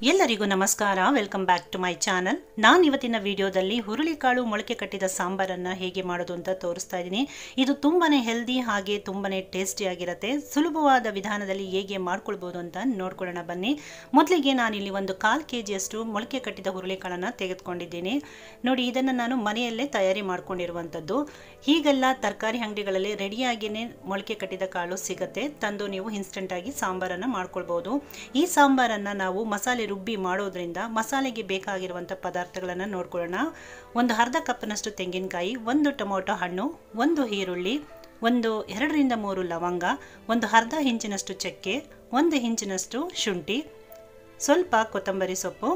ಎಲ್ಲರಿಗೂ ನಮಸ್ಕಾರ welcome back to my channel ನಾನು ಇವತ್ತಿನ ವಿಡಿಯೋದಲ್ಲಿ ಹುರುಳಿಕಾಳು ಮೊಳಕೆ ಕಟ್ಟಿದ ಸಾಂಬಾರನ್ನು ಹೇಗೆ ಮಾಡೋದು ಅಂತ ತೋರಿಸ್ತಾ ಇದ್ದೀನಿ ಇದು ತುಂಬಾ ಹೆಲ್ದಿ ಹಾಗೆ ತುಂಬಾ ಟೇಸ್ಟಿಯಾಗಿರುತ್ತೆ ಸುಲಭವಾದ ವಿಧಾನದಲ್ಲಿ ಹೇಗೆ ಮಾಡ್ಕೊಳ್ಬೋದು ಅಂತ ನೋಡ್ಕೊಳ್ಳೋಣ ಬನ್ನಿ ಮೊದಲಿಗೆ ನಾನಿಲ್ಲಿ ಒಂದು ಕಾಲು ಕೆ ಜಿಯಷ್ಟು ಮೊಳಕೆ ಕಟ್ಟಿದ ಹುರುಳಿಕಾಳನ್ನು ತೆಗೆದುಕೊಂಡಿದ್ದೀನಿ ನೋಡಿ ಇದನ್ನು ನಾನು ಮನೆಯಲ್ಲೇ ತಯಾರಿ ಮಾಡ್ಕೊಂಡಿರುವಂಥದ್ದು ಹೀಗೆಲ್ಲ ತರಕಾರಿ ಅಂಗಡಿಗಳಲ್ಲಿ ರೆಡಿಯಾಗಿಯೇ ಮೊಳಕೆ ಕಟ್ಟಿದ ಕಾಳು ಸಿಗುತ್ತೆ ತಂದು ನೀವು ಇನ್ಸ್ಟೆಂಟಾಗಿ ಸಾಂಬಾರನ್ನು ಮಾಡ್ಕೊಳ್ಬೋದು ಈ ಸಾಂಬಾರನ್ನು ನಾವು ಮಸಾಲೆ ರುಬ್ಬಿ ಮಾಡೋದ್ರಿಂದ ಮಸಾಲೆಗೆ ಬೇಕಾಗಿರುವಂಥ ಪದಾರ್ಥಗಳನ್ನು ನೋಡ್ಕೊಳ್ಳೋಣ ಒಂದು ಅರ್ಧ ಕಪ್ನಷ್ಟು ತೆಂಗಿನಕಾಯಿ ಒಂದು ಟೊಮೊಟೊ ಹಣ್ಣು ಒಂದು ಈರುಳ್ಳಿ ಒಂದು ಎರಡರಿಂದ ಮೂರು ಲವಂಗ ಒಂದು ಅರ್ಧ ಇಂಚಿನಷ್ಟು ಚಕ್ಕೆ ಒಂದು ಇಂಚಿನಷ್ಟು ಶುಂಠಿ ಸ್ವಲ್ಪ ಕೊತ್ತಂಬರಿ ಸೊಪ್ಪು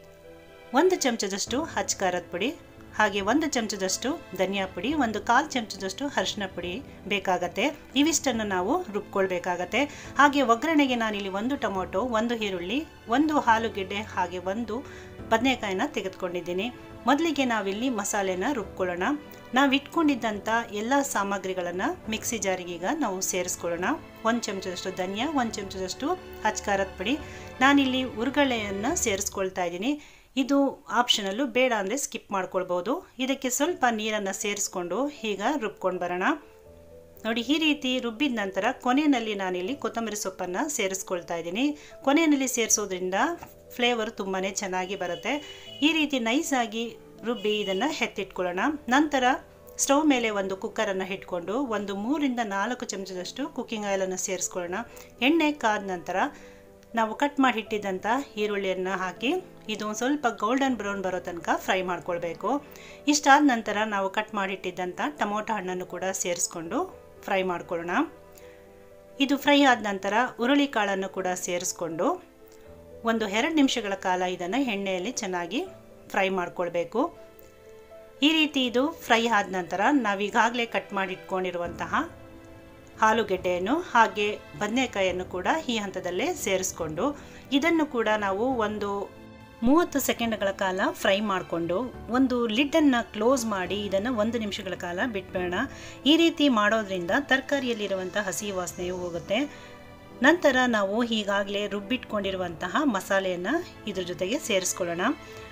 ಒಂದು ಚಮಚದಷ್ಟು ಹಚ್ ಖಾರದ ಪುಡಿ ಹಾಗೆ ಒಂದು ಚಮಚದಷ್ಟು ಧನಿಯಾ ಪುಡಿ ಒಂದು ಕಾಲು ಚಮಚದಷ್ಟು ಅರಿಶಿನ ಪುಡಿ ಬೇಕಾಗತ್ತೆ ಇವಿಷ್ಟನ್ನು ನಾವು ರುಬ್ಕೊಳ್ಬೇಕಾಗತ್ತೆ ಹಾಗೆ ಒಗ್ಗರಣೆಗೆ ನಾನಿಲ್ಲಿ ಒಂದು ಟೊಮೊಟೊ ಒಂದು ಈರುಳ್ಳಿ ಒಂದು ಆಲೂಗೆಡ್ಡೆ ಹಾಗೆ ಒಂದು ಬದನೆಕಾಯಿನ ತೆಗೆದುಕೊಂಡಿದ್ದೀನಿ ಮೊದಲಿಗೆ ನಾವಿಲ್ಲಿ ಮಸಾಲೆನ ರುಬ್ಕೊಳ್ಳೋಣ ನಾವು ಇಟ್ಕೊಂಡಿದ್ದಂಥ ಎಲ್ಲ ಸಾಮಗ್ರಿಗಳನ್ನು ಮಿಕ್ಸಿ ಜಾರಿಗೀಗ ನಾವು ಸೇರಿಸ್ಕೊಳ್ಳೋಣ ಒಂದು ಚಮಚದಷ್ಟು ಧನಿಯಾ ಒಂದು ಚಮಚದಷ್ಟು ಹಚ್ಕಾರದ ಪುಡಿ ನಾನಿಲ್ಲಿ ಉರುಗಳೆಯನ್ನು ಸೇರಿಸ್ಕೊಳ್ತಾ ಇದ್ದೀನಿ ಇದು ಆಪ್ಷನಲ್ಲು ಬೇಡ ಅಂದರೆ ಸ್ಕಿಪ್ ಮಾಡ್ಕೊಳ್ಬೋದು ಇದಕ್ಕೆ ಸ್ವಲ್ಪ ನೀರನ್ನು ಸೇರಿಸ್ಕೊಂಡು ಈಗ ರುಬ್ಕೊಂಡು ಬರೋಣ ನೋಡಿ ಈ ರೀತಿ ರುಬ್ಬಿದ ನಂತರ ಕೊನೆಯಲ್ಲಿ ನಾನಿಲ್ಲಿ ಕೊತ್ತಂಬರಿ ಸೊಪ್ಪನ್ನು ಸೇರಿಸ್ಕೊಳ್ತಾ ಇದ್ದೀನಿ ಕೊನೆಯಲ್ಲಿ ಸೇರಿಸೋದ್ರಿಂದ ಫ್ಲೇವರ್ ತುಂಬಾ ಚೆನ್ನಾಗಿ ಬರುತ್ತೆ ಈ ರೀತಿ ನೈಸಾಗಿ ರುಬ್ಬಿ ಇದನ್ನು ಎತ್ತಿಟ್ಕೊಳ್ಳೋಣ ನಂತರ ಸ್ಟವ್ ಮೇಲೆ ಒಂದು ಕುಕ್ಕರನ್ನು ಇಟ್ಕೊಂಡು ಒಂದು ಮೂರಿಂದ ನಾಲ್ಕು ಚಮಚದಷ್ಟು ಕುಕ್ಕಿಂಗ್ ಆಯಿಲನ್ನು ಸೇರಿಸ್ಕೊಳ್ಳೋಣ ಎಣ್ಣೆ ಕಾದ ನಂತರ ನಾವು ಕಟ್ ಮಾಡಿ ಇಟ್ಟಿದ್ದಂಥ ಈರುಳ್ಳಿಯನ್ನು ಹಾಕಿ ಇದು ಒಂದು ಸ್ವಲ್ಪ ಗೋಲ್ಡನ್ ಬ್ರೌನ್ ಬರೋ ತನಕ ಫ್ರೈ ಮಾಡ್ಕೊಳ್ಬೇಕು ಇಷ್ಟಾದ ನಂತರ ನಾವು ಕಟ್ ಮಾಡಿಟ್ಟಿದ್ದಂಥ ಟೊಮೊಟೊ ಹಣ್ಣನ್ನು ಕೂಡ ಸೇರಿಸ್ಕೊಂಡು ಫ್ರೈ ಮಾಡ್ಕೊಳ್ಳೋಣ ಇದು ಫ್ರೈ ಆದ ನಂತರ ಹುರುಳಿ ಕಾಳನ್ನು ಕೂಡ ಸೇರಿಸ್ಕೊಂಡು ಒಂದು ಎರಡು ನಿಮಿಷಗಳ ಕಾಲ ಇದನ್ನು ಎಣ್ಣೆಯಲ್ಲಿ ಚೆನ್ನಾಗಿ ಫ್ರೈ ಮಾಡ್ಕೊಳ್ಬೇಕು ಈ ರೀತಿ ಇದು ಫ್ರೈ ಆದ ನಂತರ ನಾವೀಗಾಗಲೇ ಕಟ್ ಮಾಡಿಟ್ಕೊಂಡಿರುವಂತಹ ಆಲೂಗೆಡ್ಡೆಯನ್ನು ಹಾಗೆ ಬದನೆಕಾಯಿಯನ್ನು ಕೂಡ ಈ ಹಂತದಲ್ಲೇ ಸೇರಿಸ್ಕೊಂಡು ಇದನ್ನು ಕೂಡ ನಾವು ಒಂದು ಮೂವತ್ತು ಸೆಕೆಂಡ್ಗಳ ಕಾಲ ಫ್ರೈ ಮಾಡಿಕೊಂಡು ಒಂದು ಲಿಡ್ಡನ್ನು ಕ್ಲೋಸ್ ಮಾಡಿ ಇದನ್ನು ಒಂದು ನಿಮಿಷಗಳ ಕಾಲ ಬಿಟ್ಬೇಡ ಈ ರೀತಿ ಮಾಡೋದ್ರಿಂದ ತರಕಾರಿಯಲ್ಲಿರುವಂಥ ಹಸಿ ವಾಸನೆಯು ಹೋಗುತ್ತೆ ನಂತರ ನಾವು ಈಗಾಗಲೇ ರುಬ್ಬಿಟ್ಕೊಂಡಿರುವಂತಹ ಮಸಾಲೆಯನ್ನು ಇದ್ರ ಜೊತೆಗೆ ಸೇರಿಸ್ಕೊಳ್ಳೋಣ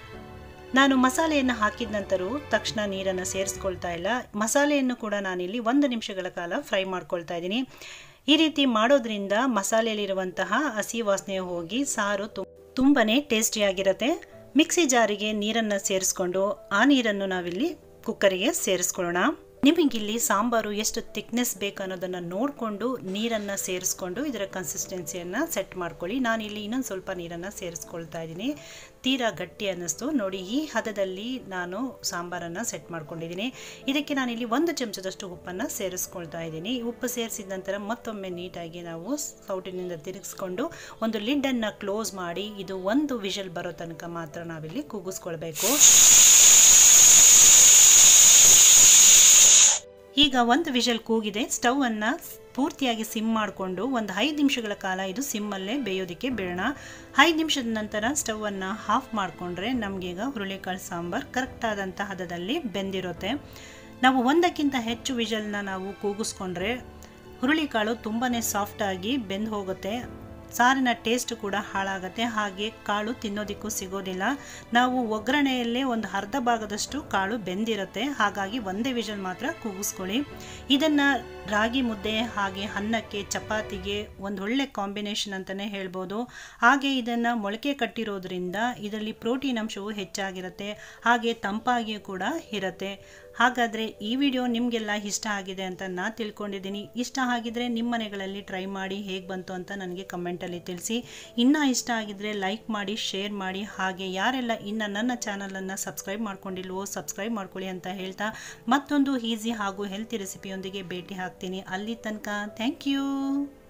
ನಾನು ಮಸಾಲೆಯನ್ನು ಹಾಕಿದ ನಂತರ ತಕ್ಷಣ ನೀರನ್ನು ಸೇರಿಸ್ಕೊಳ್ತಾ ಇಲ್ಲ ಮಸಾಲೆಯನ್ನು ಕೂಡ ನಾನಿಲ್ಲಿ ಒಂದು ನಿಮಿಷಗಳ ಕಾಲ ಫ್ರೈ ಮಾಡ್ಕೊಳ್ತಾ ಇದ್ದೀನಿ ಈ ರೀತಿ ಮಾಡೋದ್ರಿಂದ ಮಸಾಲೆಯಲ್ಲಿರುವಂತಹ ಹಸಿ ವಾಸನೆ ಹೋಗಿ ಸಾರು ತುಂಬಾ ಟೇಸ್ಟಿಯಾಗಿರುತ್ತೆ ಮಿಕ್ಸಿ ಜಾರಿಗೆ ನೀರನ್ನು ಸೇರಿಸ್ಕೊಂಡು ಆ ನೀರನ್ನು ನಾವಿಲ್ಲಿ ಕುಕ್ಕರಿಗೆ ಸೇರಿಸ್ಕೊಳ್ಳೋಣ ನಿಮಗಿಲ್ಲಿ ಸಾಂಬಾರು ಎಷ್ಟು ಥಿಕ್ನೆಸ್ ಬೇಕು ಅನ್ನೋದನ್ನು ನೋಡಿಕೊಂಡು ನೀರನ್ನು ಸೇರಿಸ್ಕೊಂಡು ಇದರ ಕನ್ಸಿಸ್ಟೆನ್ಸಿಯನ್ನು ಸೆಟ್ ಮಾಡ್ಕೊಳ್ಳಿ ನಾನಿಲ್ಲಿ ಇನ್ನೊಂದು ಸ್ವಲ್ಪ ನೀರನ್ನು ಸೇರಿಸ್ಕೊಳ್ತಾ ಇದ್ದೀನಿ ತೀರಾ ಗಟ್ಟಿ ಅನ್ನಿಸ್ತು ನೋಡಿ ಈ ಹದದಲ್ಲಿ ನಾನು ಸಾಂಬಾರನ್ನು ಸೆಟ್ ಮಾಡ್ಕೊಂಡಿದ್ದೀನಿ ಇದಕ್ಕೆ ನಾನಿಲ್ಲಿ ಒಂದು ಚಮಚದಷ್ಟು ಉಪ್ಪನ್ನು ಸೇರಿಸ್ಕೊಳ್ತಾ ಇದ್ದೀನಿ ಉಪ್ಪು ಸೇರಿಸಿದ ನಂತರ ಮತ್ತೊಮ್ಮೆ ನೀಟಾಗಿ ನಾವು ಸೌಟಿನಿಂದ ತಿರುಗಿಸ್ಕೊಂಡು ಒಂದು ಲಿಡ್ಡನ್ನು ಕ್ಲೋಸ್ ಮಾಡಿ ಇದು ಒಂದು ವಿಷಲ್ ಬರೋ ತನಕ ಮಾತ್ರ ನಾವಿಲ್ಲಿ ಕೂಗಿಸ್ಕೊಳ್ಬೇಕು ಈಗ ಒಂದು ವಿಷಲ್ ಕೂಗಿದೆ ಸ್ಟವನ್ನು ಪೂರ್ತಿಯಾಗಿ ಸಿಮ್ ಮಾಡಿಕೊಂಡು ಒಂದು ಐದು ನಿಮಿಷಗಳ ಕಾಲ ಇದು ಸಿಮ್ಮಲ್ಲೇ ಬೇಯೋದಕ್ಕೆ ಬಿಡೋಣ ಐದು ನಿಮಿಷದ ನಂತರ ಸ್ಟವನ್ನು ಆಫ್ ಮಾಡಿಕೊಂಡ್ರೆ ನಮಗೀಗ ಹುರುಳಿಕಾಳು ಸಾಂಬಾರು ಕರೆಕ್ಟಾದಂಥ ಹದದಲ್ಲಿ ಬೆಂದಿರುತ್ತೆ ನಾವು ಒಂದಕ್ಕಿಂತ ಹೆಚ್ಚು ವಿಷಲ್ನ ನಾವು ಕೂಗಿಸ್ಕೊಂಡ್ರೆ ಹುರುಳಿಕಾಳು ತುಂಬಾ ಸಾಫ್ಟಾಗಿ ಬೆಂದು ಹೋಗುತ್ತೆ ಸಾರಿನ ಟೇಸ್ಟ್ ಕೂಡ ಹಾಳಾಗುತ್ತೆ ಹಾಗೆ ಕಾಳು ತಿನ್ನೋದಕ್ಕೂ ಸಿಗೋದಿಲ್ಲ ನಾವು ಒಗ್ಗರಣೆಯಲ್ಲೇ ಒಂದು ಅರ್ಧ ಭಾಗದಷ್ಟು ಕಾಳು ಬೆಂದಿರುತ್ತೆ ಹಾಗಾಗಿ ಒಂದೇ ವಿಷಲ್ ಮಾತ್ರ ಕೂಗಿಸ್ಕೊಳ್ಳಿ ಇದನ್ನು ರಾಗಿ ಮುದ್ದೆ ಹಾಗೆ ಅನ್ನಕ್ಕೆ ಚಪಾತಿಗೆ ಒಂದು ಒಳ್ಳೆ ಕಾಂಬಿನೇಷನ್ ಅಂತಲೇ ಹೇಳ್ಬೋದು ಹಾಗೆ ಇದನ್ನು ಮೊಳಕೆ ಕಟ್ಟಿರೋದ್ರಿಂದ ಇದರಲ್ಲಿ ಪ್ರೋಟೀನ್ ಅಂಶವು ಹೆಚ್ಚಾಗಿರುತ್ತೆ ಹಾಗೆ ತಂಪಾಗಿಯೂ ಕೂಡ ಇರುತ್ತೆ ಹಾಗಾದರೆ ಈ ವಿಡಿಯೋ ನಿಮಗೆಲ್ಲ ಇಷ್ಟ ಆಗಿದೆ ಅಂತ ನಾನು ತಿಳ್ಕೊಂಡಿದ್ದೀನಿ ಇಷ್ಟ ಆಗಿದ್ರೆ ನಿಮ್ಮ ಮನೆಗಳಲ್ಲಿ ಟ್ರೈ ಮಾಡಿ ಹೇಗೆ ಬಂತು ಅಂತ ನನಗೆ ಕಮೆಂಟಲ್ಲಿ ತಿಳಿಸಿ ಇನ್ನೂ ಇಷ್ಟ ಆಗಿದ್ರೆ ಲೈಕ್ ಮಾಡಿ ಶೇರ್ ಮಾಡಿ ಹಾಗೆ ಯಾರೆಲ್ಲ ಇನ್ನು ನನ್ನ ಚಾನಲನ್ನು ಸಬ್ಸ್ಕ್ರೈಬ್ ಮಾಡ್ಕೊಂಡಿಲ್ವೋ ಸಬ್ಸ್ಕ್ರೈಬ್ ಮಾಡ್ಕೊಳ್ಳಿ ಅಂತ ಹೇಳ್ತಾ ಮತ್ತೊಂದು ಈಸಿ ಹಾಗೂ ಹೆಲ್ತಿ ರೆಸಿಪಿಯೊಂದಿಗೆ ಭೇಟಿ ಹಾಕ್ತೀನಿ ಅಲ್ಲಿ ತನಕ ಥ್ಯಾಂಕ್ ಯು